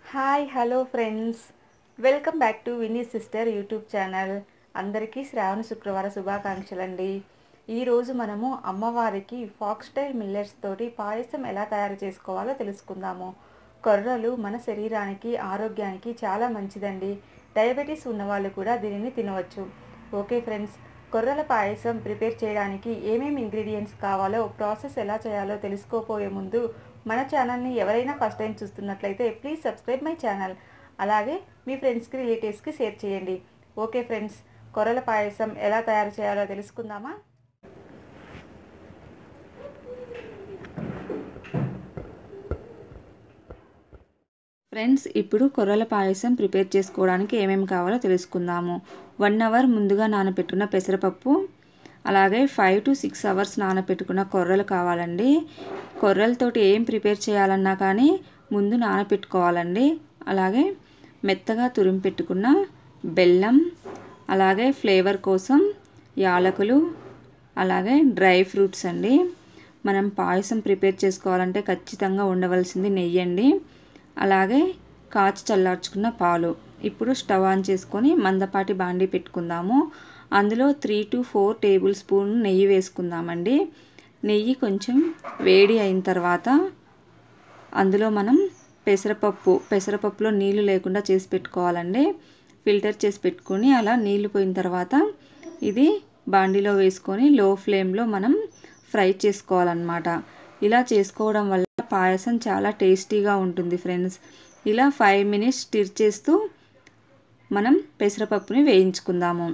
hi hello friends welcome back to Vinny sister YouTube channel అందరికీ శ్రావణ శుక్రవార శుభాకాంక్షలు అండి ఈరోజు మనము అమ్మవారికి ఫాక్స్టైల్ మిల్లెట్స్ తోటి పాయసం ఎలా తయారు చేసుకోవాలో తెలుసుకుందాము కొర్రలు మన శరీరానికి ఆరోగ్యానికి చాలా మంచిదండి డయాబెటీస్ ఉన్నవాళ్ళు కూడా దీనిని తినవచ్చు ఓకే ఫ్రెండ్స్ కొర్రల పాయసం ప్రిపేర్ చేయడానికి ఏమేమి ఇంగ్రీడియంట్స్ కావాలో ప్రాసెస్ ఎలా చేయాలో తెలుసుకోపోయే ముందు మన ఛానల్ని ఎవరైనా ఫస్ట్ టైం చూస్తున్నట్లయితే ప్లీజ్ సబ్స్క్రైబ్ మై ఛానల్ అలాగే మీ ఫ్రెండ్స్కి రిలేటివ్స్కి షేర్ చేయండి ఓకే ఫ్రెండ్స్ కొర్రల పాయసం ఎలా తయారు చేయాలో తెలుసుకుందామా ఫ్రెండ్స్ ఇప్పుడు కొర్రల పాయసం ప్రిపేర్ చేసుకోవడానికి ఏమేమి కావాలో తెలుసుకుందాము వన్ అవర్ ముందుగా నానబెట్టుకున్న పెసరపప్పు అలాగే ఫైవ్ టు సిక్స్ అవర్స్ నానబెట్టుకున్న కొర్రలు కావాలండి కొర్రలతోటి ఏం ప్రిపేర్ చేయాలన్నా కానీ ముందు నానబెట్టుకోవాలండి అలాగే మెత్తగా తురిమి పెట్టుకున్న బెల్లం అలాగే ఫ్లేవర్ కోసం యాలకులు అలాగే డ్రై ఫ్రూట్స్ అండి మనం పాయసం ప్రిపేర్ చేసుకోవాలంటే ఖచ్చితంగా ఉండవలసింది నెయ్యి అండి అలాగే కాచి చల్లార్చుకున్న పాలు ఇప్పుడు స్టవ్ ఆన్ చేసుకొని మందపాటి బాండి పెట్టుకుందాము అందులో three two four tablespoon నెయ్యి వేసుకుందామండి నెయ్యి కొంచెం వేడి అయిన తర్వాత అందులో మనం పెసరపప్పు పెసరపప్పులో నీళ్లు లేకుండా చేసి పెట్టుకోవాలండి ఫిల్టర్ చేసి పెట్టుకొని అలా నీళ్లు పోయిన తర్వాత ఇది బాండిలో వేసుకొని లో ఫ్లేమ్లో మనం ఫ్రై చేసుకోవాలన్నమాట ఇలా చేసుకోవడం వల్ల పాయసం చాలా టేస్టీగా ఉంటుంది ఫ్రెండ్స్ ఇలా ఫైవ్ మినిట్స్ స్టిర్ చేస్తూ మనం పెసరపప్పుని వేయించుకుందాము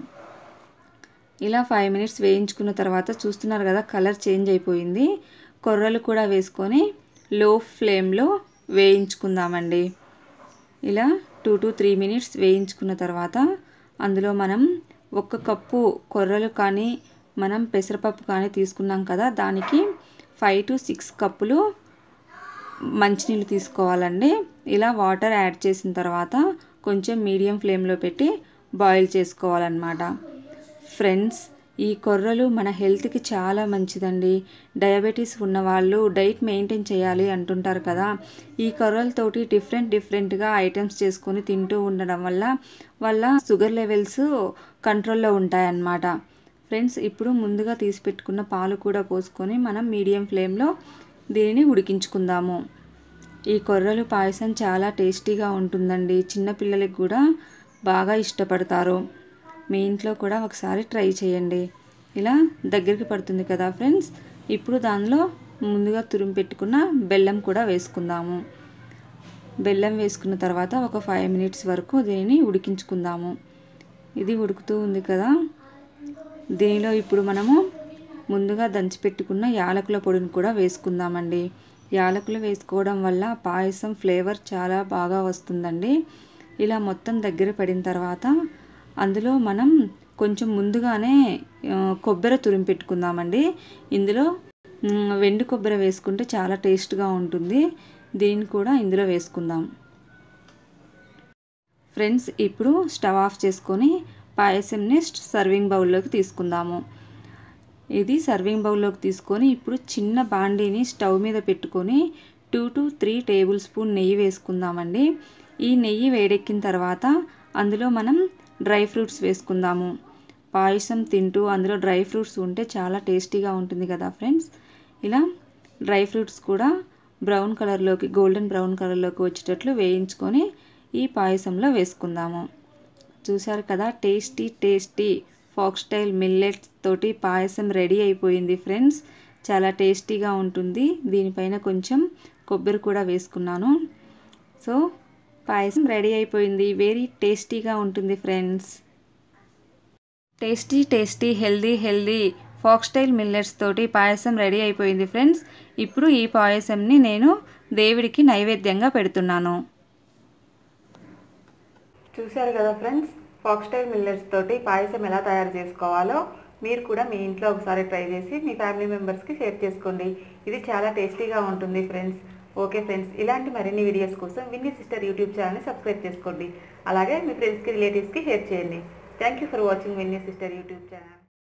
ఇలా ఫైవ్ మినిట్స్ వేయించుకున్న తర్వాత చూస్తున్నారు కదా కలర్ చేంజ్ అయిపోయింది కొర్రలు కూడా వేసుకొని లో ఫ్లేమ్లో వేయించుకుందామండి ఇలా టూ టు త్రీ మినిట్స్ వేయించుకున్న తర్వాత అందులో మనం ఒక కప్పు కొర్రలు కానీ మనం పెసరపప్పు కానీ తీసుకున్నాం కదా దానికి ఫైవ్ టు సిక్స్ కప్పులు మంచినీళ్ళు తీసుకోవాలండి ఇలా వాటర్ యాడ్ చేసిన తర్వాత కొంచెం మీడియం ఫ్లేమ్లో పెట్టి బాయిల్ చేసుకోవాలన్నమాట ఫ్రెండ్స్ ఈ కొర్రలు మన హెల్త్కి చాలా మంచిదండి డయాబెటీస్ ఉన్నవాళ్ళు డైట్ మెయింటైన్ చేయాలి అంటుంటారు కదా ఈ కొర్రలతోటి డిఫరెంట్ డిఫరెంట్గా ఐటమ్స్ చేసుకొని తింటూ ఉండడం వల్ల వాళ్ళ షుగర్ లెవెల్స్ కంట్రోల్లో ఉంటాయన్నమాట ఫ్రెండ్స్ ఇప్పుడు ముందుగా తీసి పెట్టుకున్న పాలు కూడా పోసుకొని మనం మీడియం ఫ్లేమ్లో దీనిని ఉడికించుకుందాము ఈ కొర్రలు పాయసం చాలా టేస్టీగా ఉంటుందండి చిన్నపిల్లలకి కూడా బాగా ఇష్టపడతారు మీ ఇంట్లో కూడా ఒకసారి ట్రై చేయండి ఇలా దగ్గరికి పడుతుంది కదా ఫ్రెండ్స్ ఇప్పుడు దానిలో ముందుగా తురిమి పెట్టుకున్న బెల్లం కూడా వేసుకుందాము బెల్లం వేసుకున్న తర్వాత ఒక ఫైవ్ మినిట్స్ వరకు దీనిని ఉడికించుకుందాము ఇది ఉడుకుతూ ఉంది కదా దీనిలో ఇప్పుడు మనము ముందుగా దంచిపెట్టుకున్న యాలకుల పొడిని కూడా వేసుకుందామండి యాలకులు వేసుకోవడం వల్ల పాయసం ఫ్లేవర్ చాలా బాగా వస్తుందండి ఇలా మొత్తం దగ్గర పడిన తర్వాత అందులో మనం కొంచెం ముందుగానే కొబ్బరి తురిమి పెట్టుకుందామండి ఇందులో వెండి కొబ్బరి వేసుకుంటే చాలా టేస్ట్గా ఉంటుంది దీన్ని కూడా ఇందులో వేసుకుందాం ఫ్రెండ్స్ ఇప్పుడు స్టవ్ ఆఫ్ చేసుకొని పాయసంని సర్వింగ్ బౌల్లోకి తీసుకుందాము ఇది సర్వింగ్ బౌల్లోకి తీసుకొని ఇప్పుడు చిన్న బాండీని స్టవ్ మీద పెట్టుకొని two to three tablespoon నెయ్యి వేసుకుందామండి ఈ నెయ్యి వేడెక్కిన తర్వాత అందులో మనం డ్రై ఫ్రూట్స్ వేసుకుందాము పాయసం తింటూ అందులో డ్రై ఫ్రూట్స్ ఉంటే చాలా టేస్టీగా ఉంటుంది కదా ఫ్రెండ్స్ ఇలా డ్రై ఫ్రూట్స్ కూడా బ్రౌన్ కలర్లోకి గోల్డెన్ బ్రౌన్ కలర్లోకి వచ్చేటట్లు వేయించుకొని ఈ పాయసంలో వేసుకుందాము చూసారు కదా టేస్టీ టేస్టీ ఫాక్స్టైల్ మిల్లెట్స్ తోటి పాయసం రెడీ అయిపోయింది ఫ్రెండ్స్ చాలా టేస్టీగా ఉంటుంది దీనిపైన కొంచెం కొబ్బరి కూడా వేసుకున్నాను సో పాయసం రెడీ అయిపోయింది వెరీ టేస్టీగా ఉంటుంది friends tasty tasty healthy healthy foxtail millets తోటి పాయసం రెడీ అయిపోయింది ఫ్రెండ్స్ ఇప్పుడు ఈ పాయసంని నేను దేవుడికి నైవేద్యంగా పెడుతున్నాను చూశారు కదా ఫ్రెండ్స్ ఫాక్స్టైల్ మిల్లెట్స్ తోటి పాయసం ఎలా తయారు చేసుకోవాలో మీరు కూడా మీ ఇంట్లో ఒకసారి ట్రై చేసి మీ ఫ్యామిలీ మెంబర్స్కి షేర్ చేసుకోండి ఇది చాలా టేస్టీగా ఉంటుంది ఫ్రెండ్స్ ఓకే ఫ్రెండ్స్ ఇలాంటి మరిన్ని వీడియోస్ కోసం విన్నీ సిస్టర్ యూట్యూబ్ ఛానల్ని సబ్స్క్రైబ్ చేసుకోండి అలాగే మీ ఫ్రెండ్స్కి రిలేటివ్స్కి షేర్ చేయండి thank you for watching Vinny sister YouTube channel